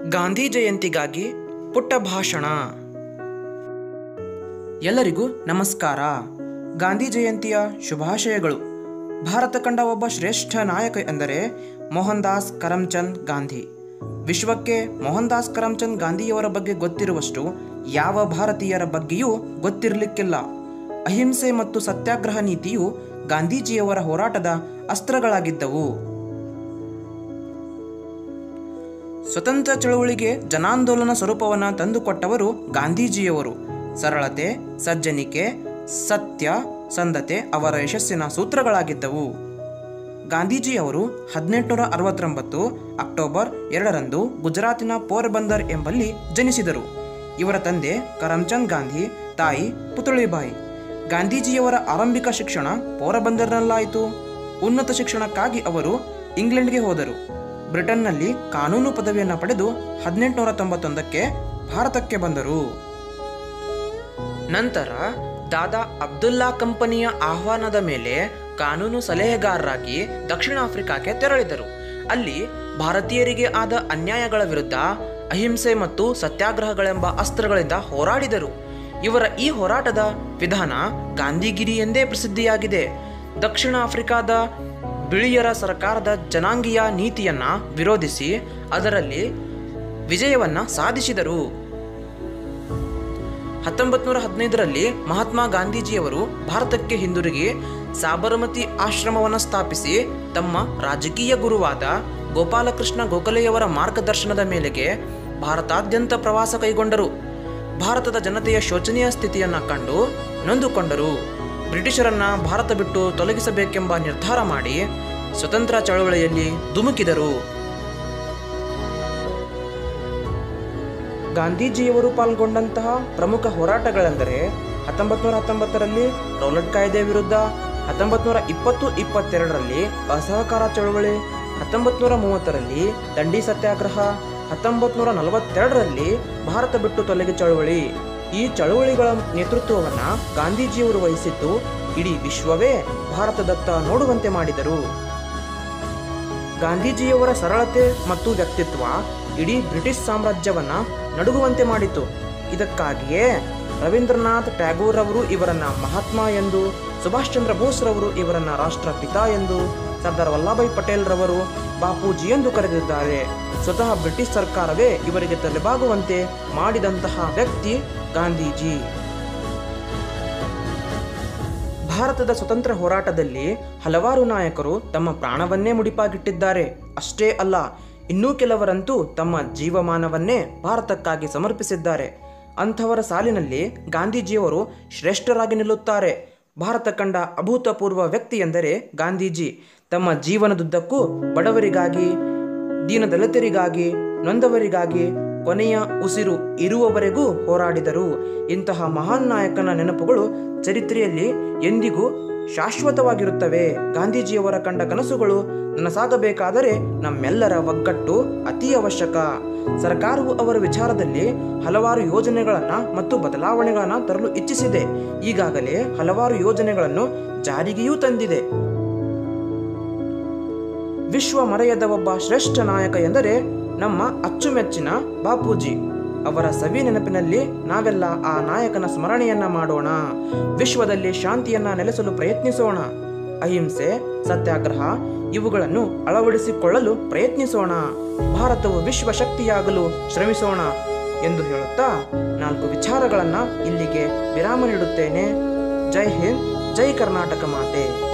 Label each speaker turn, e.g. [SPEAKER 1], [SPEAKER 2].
[SPEAKER 1] ಗಾಂಧಿ ಜಯಂತಿಗಾಗಿ ಪುಟ್ಟ ಭಾಷಣ ಎಲ್ಲರಿಗೂ ನಮಸ್ಕಾರ ಗಾಂಧಿ ಜಯಂತಿಯ ಶುಭಾಶಯಗಳು ಭಾರತ ಕಂಡ ಒಬ್ಬ ಶ್ರೇಷ್ಠ ನಾಯಕ ಎಂದರೆ ಮೋಹನ್ ದಾಸ್ ಕರಮ್ಚಂದ್ ಗಾಂಧಿ ವಿಶ್ವಕ್ಕೆ ಮೋಹನ್ ದಾಸ್ ಕರಮ್ಚಂದ್ ಗಾಂಧಿಯವರ ಬಗ್ಗೆ ಗೊತ್ತಿರುವಷ್ಟು ಯಾವ ಭಾರತೀಯರ ಬಗ್ಗೆಯೂ ಗೊತ್ತಿರಲಿಕ್ಕಿಲ್ಲ ಅಹಿಂಸೆ ಮತ್ತು ಸತ್ಯಾಗ್ರಹ ನೀತಿಯು ಗಾಂಧೀಜಿಯವರ ಹೋರಾಟದ ಅಸ್ತ್ರಗಳಾಗಿದ್ದವು ಸ್ವತಂತ್ರ ಚಳುವಳಿಗೆ ಜನಾಂದೋಲನ ಸ್ವರೂಪವನ್ನು ತಂದುಕೊಟ್ಟವರು ಗಾಂಧೀಜಿಯವರು ಸರಳತೆ ಸಜ್ಜನಿಕೆ ಸತ್ಯ ಸಂಧತೆ ಅವರ ಯಶಸ್ಸಿನ ಸೂತ್ರಗಳಾಗಿದ್ದವು ಗಾಂಧೀಜಿಯವರು ಹದಿನೆಂಟುನೂರ ಅರವತ್ತೊಂಬತ್ತು ಅಕ್ಟೋಬರ್ ಎರಡರಂದು ಗುಜರಾತಿನ ಪೋರ್ಬಂದರ್ ಎಂಬಲ್ಲಿ ಜನಿಸಿದರು ಇವರ ತಂದೆ ಕರಮ್ಚಂದ್ ಗಾಂಧಿ ತಾಯಿ ಪುತಳಿಬಾಯಿ ಗಾಂಧೀಜಿಯವರ ಆರಂಭಿಕ ಶಿಕ್ಷಣ ಪೋರಬಂದರ್ನಲ್ಲಾಯಿತು ಉನ್ನತ ಶಿಕ್ಷಣಕ್ಕಾಗಿ ಅವರು ಇಂಗ್ಲೆಂಡ್ಗೆ ಹೋದರು ಬ್ರಿಟನ್ನಲ್ಲಿ ಕಾನೂನು ಪದವಿಯನ್ನು ಪಡೆದು ಹದಿನೆಂಟುನೂರ ತೊಂಬತ್ತೊಂದಕ್ಕೆ ಭಾರತಕ್ಕೆ ಬಂದರು ನಂತರ ದಾದಾ ಅಬ್ದುಲ್ಲಾ ಕಂಪನಿಯ ಆಹ್ವಾನದ ಮೇಲೆ ಕಾನೂನು ಸಲಹೆಗಾರರಾಗಿ ದಕ್ಷಿಣ ಆಫ್ರಿಕಾಕ್ಕೆ ತೆರಳಿದರು ಅಲ್ಲಿ ಭಾರತೀಯರಿಗೆ ಆದ ಅನ್ಯಾಯಗಳ ವಿರುದ್ಧ ಅಹಿಂಸೆ ಮತ್ತು ಸತ್ಯಾಗ್ರಹಗಳೆಂಬ ಅಸ್ತ್ರಗಳಿಂದ ಹೋರಾಡಿದರು ಇವರ ಈ ಹೋರಾಟದ ವಿಧಾನ ಗಾಂಧಿಗಿರಿ ಎಂದೇ ಪ್ರಸಿದ್ಧಿಯಾಗಿದೆ ದಕ್ಷಿಣ ಆಫ್ರಿಕಾದ ಬಿಳಿಯರ ಸರ್ಕಾರದ ಜನಾಂಗೀಯ ನೀತಿಯನ್ನ ವಿರೋಧಿಸಿ ಅದರಲ್ಲಿ ವಿಜಯವನ್ನ ಸಾಧಿಸಿದರು ಹತ್ತೊಂಬತ್ತು ನೂರ ಹದಿನೈದರಲ್ಲಿ ಮಹಾತ್ಮ ಗಾಂಧೀಜಿಯವರು ಭಾರತಕ್ಕೆ ಹಿಂದಿರುಗಿ ಸಾಬರಮತಿ ಆಶ್ರಮವನ್ನು ಸ್ಥಾಪಿಸಿ ತಮ್ಮ ರಾಜಕೀಯ ಗುರುವಾದ ಗೋಪಾಲಕೃಷ್ಣ ಗೋಖಲೆಯವರ ಮಾರ್ಗದರ್ಶನದ ಮೇಲೆಗೆ ಭಾರತಾದ್ಯಂತ ಪ್ರವಾಸ ಕೈಗೊಂಡರು ಭಾರತದ ಜನತೆಯ ಶೋಚನೀಯ ಸ್ಥಿತಿಯನ್ನು ಕಂಡು ನೊಂದುಕೊಂಡರು ಬ್ರಿಟಿಷರನ್ನ ಭಾರತ ಬಿಟ್ಟು ತೊಲಗಿಸಬೇಕೆಂಬ ನಿರ್ಧಾರ ಮಾಡಿ ಸ್ವತಂತ್ರ ಚಳವಳಿಯಲ್ಲಿ ಧುಮುಕಿದರು ಗಾಂಧೀಜಿಯವರು ಪಾಲ್ಗೊಂಡಂತಹ ಪ್ರಮುಖ ಹೋರಾಟಗಳೆಂದರೆ ಹತ್ತೊಂಬತ್ತು ನೂರ ಹತ್ತೊಂಬತ್ತರಲ್ಲಿ ರೌಲಟ್ ಕಾಯ್ದೆ ವಿರುದ್ಧ ಹತ್ತೊಂಬತ್ತು ನೂರ ಇಪ್ಪತ್ತು ಇಪ್ಪತ್ತೆರಡರಲ್ಲಿ ಅಸಹಕಾರ ಚಳವಳಿ ಹತ್ತೊಂಬತ್ತು ನೂರ ಮೂವತ್ತರಲ್ಲಿ ದಂಡಿ ಸತ್ಯಾಗ್ರಹ ಹತ್ತೊಂಬತ್ತು ನೂರ ನಲವತ್ತೆರಡರಲ್ಲಿ ಭಾರತ ಬಿಟ್ಟು ತೊಲಗಿ ಚಳವಳಿ ಈ ಚಳವಳಿಗಳ ನೇತೃತ್ವವನ್ನು ಗಾಂಧೀಜಿಯವರು ವಹಿಸಿದ್ದು ಇಡೀ ವಿಶ್ವವೇ ಭಾರತದತ್ತ ನೋಡುವಂತೆ ಮಾಡಿದರು ಗಾಂಧೀಜಿಯವರ ಸರಳತೆ ಮತ್ತು ವ್ಯಕ್ತಿತ್ವ ಇಡೀ ಬ್ರಿಟಿಷ್ ಸಾಮ್ರಾಜ್ಯವನ್ನ ನಡುಗುವಂತೆ ಮಾಡಿತು ಇದಕ್ಕಾಗಿಯೇ ರವೀಂದ್ರನಾಥ್ ಟ್ಯಾಗೂರ್ ಅವರು ಇವರನ್ನ ಮಹಾತ್ಮ ಎಂದು ಸುಭಾಷ್ ಚಂದ್ರ ಬೋಸ್ ರವರು ಇವರನ್ನ ರಾಷ್ಟ್ರಪಿತ ಎಂದು ಸರ್ದಾರ್ ವಲ್ಲಭಾಯ್ ಪಟೇಲ್ ರವರು ಬಾಪೂಜಿ ಎಂದು ಕರೆದಿದ್ದಾರೆ ಸ್ವತಃ ಬ್ರಿಟಿಷ್ ಸರ್ಕಾರವೇ ಇವರಿಗೆ ತಲೆಬಾಗುವಂತೆ ಮಾಡಿದಂತಹ ವ್ಯಕ್ತಿ ಗಾಂಧೀಜಿ ಭಾರತದ ಸ್ವತಂತ್ರ ಹೋರಾಟದಲ್ಲಿ ಹಲವಾರು ನಾಯಕರು ತಮ್ಮ ಪ್ರಾಣವನ್ನೇ ಮುಡಿಪಾಗಿಟ್ಟಿದ್ದಾರೆ ಅಷ್ಟೇ ಅಲ್ಲ ಇನ್ನೂ ಕೆಲವರಂತೂ ತಮ್ಮ ಜೀವಮಾನವನ್ನೇ ಭಾರತಕ್ಕಾಗಿ ಸಮರ್ಪಿಸಿದ್ದಾರೆ ಅಂಥವರ ಸಾಲಿನಲ್ಲಿ ಗಾಂಧೀಜಿಯವರು ಶ್ರೇಷ್ಠರಾಗಿ ನಿಲ್ಲುತ್ತಾರೆ ಭಾರತ ಕಂಡ ಅಭೂತಪೂರ್ವ ವ್ಯಕ್ತಿ ಎಂದರೆ ಗಾಂಧೀಜಿ ತಮ್ಮ ಜೀವನದುದ್ದಕ್ಕೂ ಬಡವರಿಗಾಗಿ ದೀನದಲಿತರಿಗಾಗಿ ನೊಂದವರಿಗಾಗಿ ಕೊನೆಯ ಉಸಿರು ಇರುವವರೆಗೂ ಹೋರಾಡಿದರು ಇಂತಹ ಮಹಾನ್ ನಾಯಕನ ನೆನಪುಗಳು ಚರಿತ್ರೆಯಲ್ಲಿ ಎಂದಿಗೂ ಶಾಶ್ವತವಾಗಿರುತ್ತವೆ ಗಾಂಧೀಜಿಯವರ ಕಂಡ ಕನಸುಗಳು ನನಸಾಗಬೇಕಾದರೆ ನಮ್ಮೆಲ್ಲರ ಒಗ್ಗಟ್ಟು ಅತಿ ಅವಶ್ಯಕ ಸರ್ಕಾರವು ಅವರ ವಿಚಾರದಲ್ಲಿ ಹಲವಾರು ಯೋಜನೆಗಳನ್ನು ಮತ್ತು ಬದಲಾವಣೆಗಳನ್ನು ತರಲು ಇಚ್ಛಿಸಿದೆ ಈಗಾಗಲೇ ಹಲವಾರು ಯೋಜನೆಗಳನ್ನು ಜಾರಿಗೆಯೂ ತಂದಿದೆ ವಿಶ್ವ ಮರೆಯದ ಒಬ್ಬ ಶ್ರೇಷ್ಠ ನಾಯಕ ಎಂದರೆ ನಮ್ಮ ಅಚ್ಚುಮೆಚ್ಚಿನ ಬಾಪೂಜಿ ಅವರ ಸವಿ ನೆನಪಿನಲ್ಲಿ ನಾವೆಲ್ಲ ಆ ನಾಯಕನ ಸ್ಮರಣೆಯನ್ನ ಮಾಡೋಣ ವಿಶ್ವದಲ್ಲಿ ಶಾಂತಿಯನ್ನ ನೆಲೆಸಲು ಪ್ರಯತ್ನಿಸೋಣ ಅಹಿಂಸೆ ಸತ್ಯಾಗ್ರಹ ಇವುಗಳನ್ನು ಅಳವಡಿಸಿಕೊಳ್ಳಲು ಪ್ರಯತ್ನಿಸೋಣ ಭಾರತವು ವಿಶ್ವ ಶಕ್ತಿಯಾಗಲು ಶ್ರಮಿಸೋಣ ಎಂದು ಹೇಳುತ್ತಾ ನಾಲ್ಕು ವಿಚಾರಗಳನ್ನು ಇಲ್ಲಿಗೆ ವಿರಾಮ ನೀಡುತ್ತೇನೆ ಜೈ ಹಿಂದ್ ಜೈ ಕರ್ನಾಟಕ ಮಾತೆ